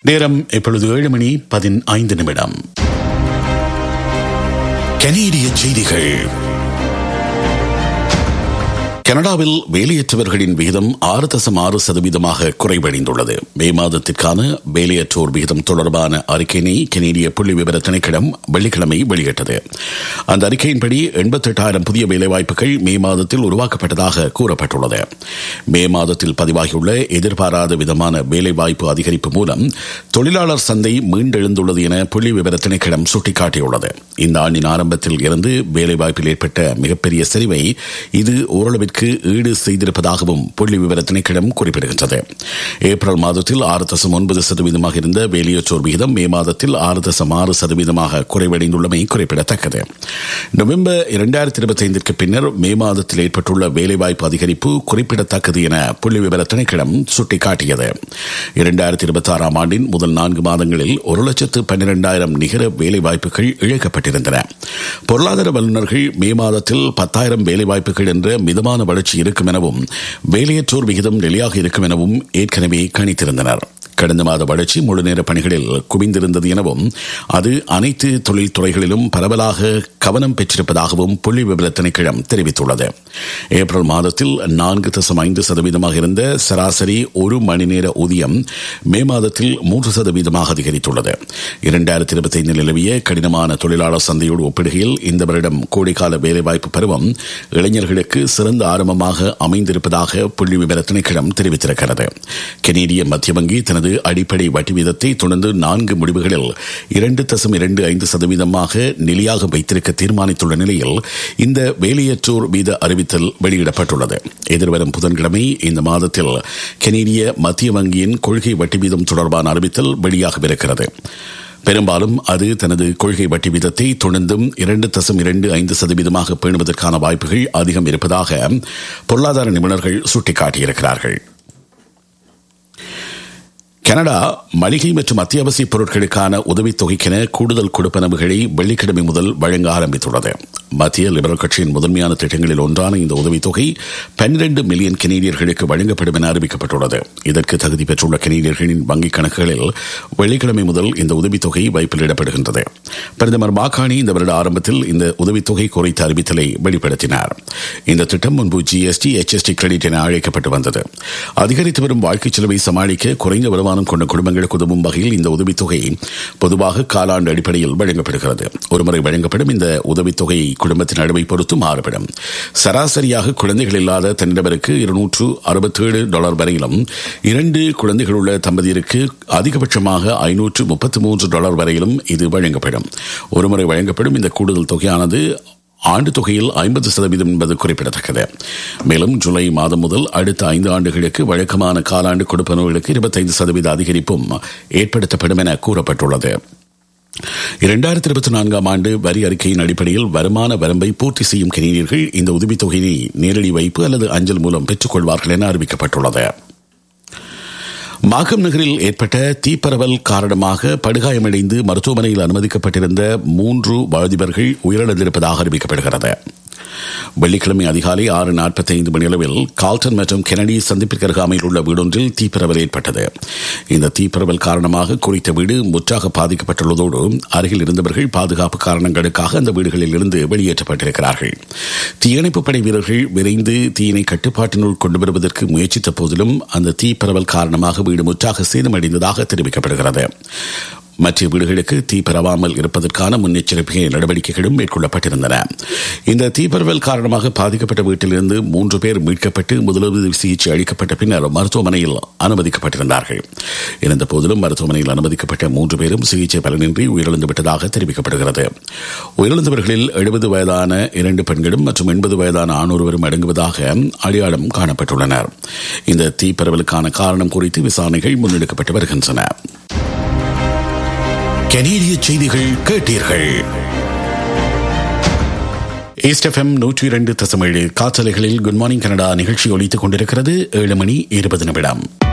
நேரம் இப்பொழுது ஏழு மணி பதினைந்து நிமிடம் கனேடிய செய்திகள் கனடாவில் வேலையற்றவர்களின் விகிதம் ஆறு தசம் ஆறு சதவீதமாக குறைவடைந்துள்ளது மே மாதத்திற்கான வேலையற்றோர் விகிதம் தொடர்பான அறிக்கையினை கனேடிய புள்ளி விவர திணைக்களம் வெள்ளிக்கிழமை வெளியிட்டது அந்த அறிக்கையின்படி எண்பத்தெட்டாயிரம் புதிய வேலைவாய்ப்புகள் மே மாதத்தில் உருவாக்கப்பட்டதாக கூறப்பட்டுள்ளது மே மாதத்தில் பதிவாகியுள்ள எதிர்பாராத விதமான வேலைவாய்ப்பு அதிகரிப்பு மூலம் தொழிலாளர் சந்தை மீண்டெழுந்துள்ளது என புள்ளி விவர திணைக்களம் சுட்டிக்காட்டியுள்ளது இந்த ஆண்டின் ஆரம்பத்தில் இருந்து வேலைவாய்ப்பில் ஏற்பட்ட மிகப்பெரிய சரிவை இது ஓரளவிற்கு அளவிற்கு ஈடு செய்திருப்பதாகவும் புள்ளி விவர திணைக்களம் குறிப்பிடுகின்றது ஏப்ரல் மாதத்தில் ஆறு தசம் ஒன்பது சதவீதமாக இருந்த வேலையற்றோர் விகிதம் மே மாதத்தில் ஆறு தசம் ஆறு சதவீதமாக குறைவடைந்துள்ளமை குறிப்பிடத்தக்கது நவம்பர் இரண்டாயிரத்தி இருபத்தி ஐந்திற்கு பின்னர் மே மாதத்தில் ஏற்பட்டுள்ள வேலைவாய்ப்பு அதிகரிப்பு குறிப்பிடத்தக்கது என புள்ளி விவர திணைக்களம் சுட்டிக்காட்டியது இரண்டாயிரத்தி இருபத்தி ஆறாம் ஆண்டின் முதல் நான்கு மாதங்களில் ஒரு லட்சத்து பன்னிரண்டாயிரம் நிகர வேலைவாய்ப்புகள் இழக்கப்பட்டிருந்தன பொருளாதார வல்லுநர்கள் மே மாதத்தில் பத்தாயிரம் வேலைவாய்ப்புகள் என்ற மிதமான வளர்ச்சி இருக்கும் எனவும் வேலையற்றோர் விகிதம் நிலையாக இருக்கும் எனவும் ஏற்கனவே கணித்திருந்தனர் கடந்த மாத வளர்ச்சி முழுநேர பணிகளில் குவிந்திருந்தது எனவும் அது அனைத்து தொழில் துறைகளிலும் பரவலாக கவனம் பெற்றிருப்பதாகவும் புள்ளி விவர திணைக்களம் தெரிவித்துள்ளது ஏப்ரல் மாதத்தில் நான்கு தசம் ஐந்து சதவீதமாக இருந்த சராசரி ஒரு மணி நேர ஊதியம் மே மாதத்தில் மூன்று சதவீதமாக அதிகரித்துள்ளது இரண்டாயிரத்தி இருபத்தி ஐந்தில் நிலவிய கடினமான தொழிலாளர் சந்தையோடு ஒப்பிடுகையில் இந்த வருடம் கோடைக்கால வேலைவாய்ப்பு பருவம் இளைஞர்களுக்கு சிறந்த ஆரம்பமாக அமைந்திருப்பதாக புள்ளி விவர திணைக்களம் தெரிவித்திருக்கிறது கெனேடிய மத்திய வங்கி தனது அடிப்படை வட்டி வீதத்தை தொடர்ந்து நான்கு முடிவுகளில் இரண்டு தசம் இரண்டு ஐந்து சதவீதமாக நிலையாக வைத்திருக்க தீர்மானித்துள்ள நிலையில் இந்த வேலையற்றோர் வீத அறிவித்தல் வெளியிடப்பட்டுள்ளது எதிர்வரும் புதன்கிழமை இந்த மாதத்தில் கெனேடிய மத்திய வங்கியின் கொள்கை வட்டி வீதம் தொடர்பான அறிவித்தல் வெளியாகவிருக்கிறது பெரும்பாலும் அது தனது கொள்கை வட்டி வீதத்தை தொடர்ந்தும் இரண்டு தசம் இரண்டு ஐந்து சதவீதமாக பேணுவதற்கான வாய்ப்புகள் அதிகம் இருப்பதாக பொருளாதார நிபுணர்கள் சுட்டிக்காட்டியிருக்கிறார்கள் கனடா மளிகை மற்றும் அத்தியாவசிய பொருட்களுக்கான உதவித்தொகைக்கென கூடுதல் கொடுப்பனவுகளை வெள்ளிக்கிழமை முதல் வழங்க ஆரம்பித்துள்ளது மத்திய லிபரல் கட்சியின் முதன்மையான திட்டங்களில் ஒன்றான இந்த உதவித்தொகை பன்னிரண்டு மில்லியன் கெனேடியர்களுக்கு வழங்கப்படும் என அறிவிக்கப்பட்டுள்ளது இதற்கு தகுதி பெற்றுள்ள கெனேடியர்களின் வங்கிக் கணக்குகளில் வெள்ளிக்கிழமை முதல் இந்த உதவித்தொகை வைப்பிலிடப்படுகின்றது பிரதமர் மாகாணி இந்த வருட ஆரம்பத்தில் இந்த உதவித்தொகை குறித்த அறிவித்தலை வெளிப்படுத்தினார் இந்த திட்டம் முன்பு ஜிஎஸ்டி எச்எஸ்டி கிரெடிட் என அழைக்கப்பட்டு வந்தது அதிகரித்து வரும் வாழ்க்கை செலவை சமாளிக்க குறைந்த வருமானம் கொண்ட குடும்பங்களுக்கு உதவும் வகையில் இந்த உதவித்தொகை பொதுவாக காலாண்டு அடிப்படையில் வழங்கப்படுகிறது ஒருமுறை வழங்கப்படும் இந்த உதவித்தொகை குடும்பத்தின் அளவை பொறுத்து மாறுபடும் சராசரியாக குழந்தைகள் இல்லாத தனிநபருக்கு இருநூற்று அறுபத்தேழு டாலர் வரையிலும் இரண்டு குழந்தைகள் உள்ள தம்பதியருக்கு அதிகபட்சமாக ஐநூற்று முப்பத்தி மூன்று டாலர் வரையிலும் இது வழங்கப்படும் ஒருமுறை வழங்கப்படும் இந்த கூடுதல் தொகையானது ஆண்டு தொகையில் ஐம்பது சதவீதம் என்பது குறிப்பிடத்தக்கது மேலும் ஜூலை மாதம் முதல் அடுத்த ஐந்து ஆண்டுகளுக்கு வழக்கமான காலாண்டு கொடுப்பனவுகளுக்கு இருபத்தைந்து சதவீத அதிகரிப்பும் ஏற்படுத்தப்படும் என கூறப்பட்டுள்ளது இரண்டாயிரத்தி இருபத்தி நான்காம் ஆண்டு வரி அறிக்கையின் அடிப்படையில் வருமான வரம்பை பூர்த்தி செய்யும் கணினியர்கள் இந்த உதவித்தொகையினை நேரடி வைப்பு அல்லது அஞ்சல் மூலம் பெற்றுக்கொள்வார்கள் என அறிவிக்கப்பட்டுள்ளது மாகம் நகரில் ஏற்பட்ட தீப்பரவல் காரணமாக படுகாயமடைந்து மருத்துவமனையில் அனுமதிக்கப்பட்டிருந்த மூன்று வாலிபர்கள் உயிரிழந்திருப்பதாக அறிவிக்கப்படுகிறது வெள்ளிக்கிழமை அதிகாலை ஆறு நாற்பத்தி ஐந்து மணியளவில் கால்டன் மற்றும் கெனடி சந்திப்பிற்கு அருகாமையில் உள்ள வீடொன்றில் தீப்பரவல் ஏற்பட்டது இந்த தீப்பரவல் காரணமாக குறித்த வீடு முற்றாக பாதிக்கப்பட்டுள்ளதோடு அருகில் இருந்தவர்கள் பாதுகாப்பு காரணங்களுக்காக அந்த வீடுகளில் இருந்து வெளியேற்றப்பட்டிருக்கிறார்கள் தீயணைப்பு படை வீரர்கள் விரைந்து தீயினை கட்டுப்பாட்டினுள் கொண்டு வருவதற்கு முயற்சித்த போதிலும் அந்த தீப்பரவல் காரணமாக வீடு முற்றாக சேதமடைந்ததாக தெரிவிக்கப்படுகிறது மற்ற வீடுகளுக்கு தீ பரவாமல் இருப்பதற்கான முன்னெச்சரிக்கை நடவடிக்கைகளும் மேற்கொள்ளப்பட்டிருந்தன இந்த தீப்பரவல் காரணமாக பாதிக்கப்பட்ட வீட்டிலிருந்து மூன்று பேர் மீட்கப்பட்டு முதலுதவி சிகிச்சை அளிக்கப்பட்ட பின்னர் மருத்துவமனையில் அனுமதிக்கப்பட்டிருந்தார்கள் இருந்த போதிலும் மருத்துவமனையில் அனுமதிக்கப்பட்ட மூன்று பேரும் சிகிச்சை பலனின்றி உயிரிழந்து விட்டதாக தெரிவிக்கப்படுகிறது உயிரிழந்தவர்களில் எழுபது வயதான இரண்டு பெண்களும் மற்றும் எண்பது வயதான ஆணொருவரும் அடங்குவதாக அடையாளம் காணப்பட்டுள்ளனர் இந்த தீப்பரவலுக்கான காரணம் குறித்து விசாரணைகள் முன்னெடுக்கப்பட்டு வருகின்றன கனேடிய செய்திகள் கேட்டீர்கள் ஈஸ்ட் எஃப்எம் நூற்றி இரண்டு தசமேழு காற்றலைகளில் குட் மார்னிங் கனடா நிகழ்ச்சி ஒலித்துக் கொண்டிருக்கிறது ஏழு மணி இருபது நிமிடம்